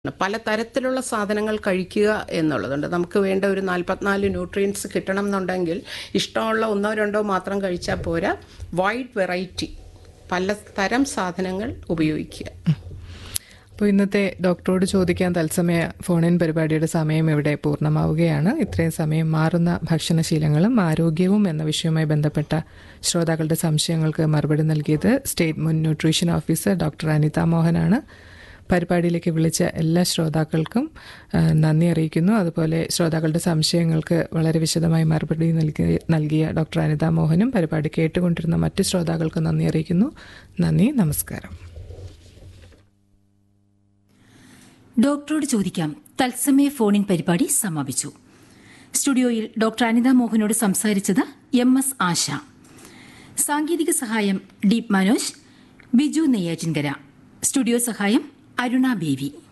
പല തരത്തിലുള്ള സാധനങ്ങൾ കഴിക്കുക എന്നുള്ളതുണ്ട് നമുക്ക് വേണ്ട ഒരു നാൽപ്പത്തിനാല് ന്യൂട്രിയൻസ് കിട്ടണം എന്നുണ്ടെങ്കിൽ ഇഷ്ടമുള്ള ഒന്നോ രണ്ടോ മാത്രം കഴിച്ചാൽ പോരാ വൈഡ് വെറൈറ്റി പല തരം സാധനങ്ങൾ ഉപയോഗിക്കുക അപ്പോൾ ഇന്നത്തെ ഡോക്ടറോട് ചോദിക്കാൻ തത്സമയ ഫോണിൻ പരിപാടിയുടെ സമയം ഇവിടെ പൂർണ്ണമാവുകയാണ് ഇത്രയും സമയം മാറുന്ന ഭക്ഷണശീലങ്ങളും ആരോഗ്യവും എന്ന വിഷയവുമായി ബന്ധപ്പെട്ട ശ്രോതാക്കളുടെ സംശയങ്ങൾക്ക് മറുപടി നൽകിയത് സ്റ്റേറ്റ് മുൻ ന്യൂട്രീഷൻ ഓഫീസർ ഡോക്ടർ അനിത മോഹനാണ് പരിപാടിയിലേക്ക് വിളിച്ച എല്ലാ ശ്രോതാക്കൾക്കും ആ, നന്ദി അറിയിക്കുന്നു അതുപോലെ ശ്രോതാക്കളുടെ സംശയങ്ങൾക്ക് വളരെ വിശദമായി മറുപടി നൽകി നൽകിയ ഡോക്ടർ അനിത മോഹനും പരിപാടി കേട്ടുകൊണ്ടിരുന്ന മറ്റ് ശ്രോതാക്കൾക്ക് നന്ദി അറിയിക്കുന്നു നന്ദി നമസ്കാരം ഡോക്ടറോട് ചോദിക്കാം തത്സമയ ഫോണിൻ പരിപാടി സമാപിച്ചു സ്റ്റുഡിയോയിൽ ഡോക്ടർ അനിത മോഹനോട് സംസാരിച്ചത് എം എസ് ആശ സാങ്കേതിക സഹായം ഡീപ് മനോജ് ബിജു നെയ്യാറ്റിൻകര സ്റ്റുഡിയോ സഹായം അരുണ ബേവി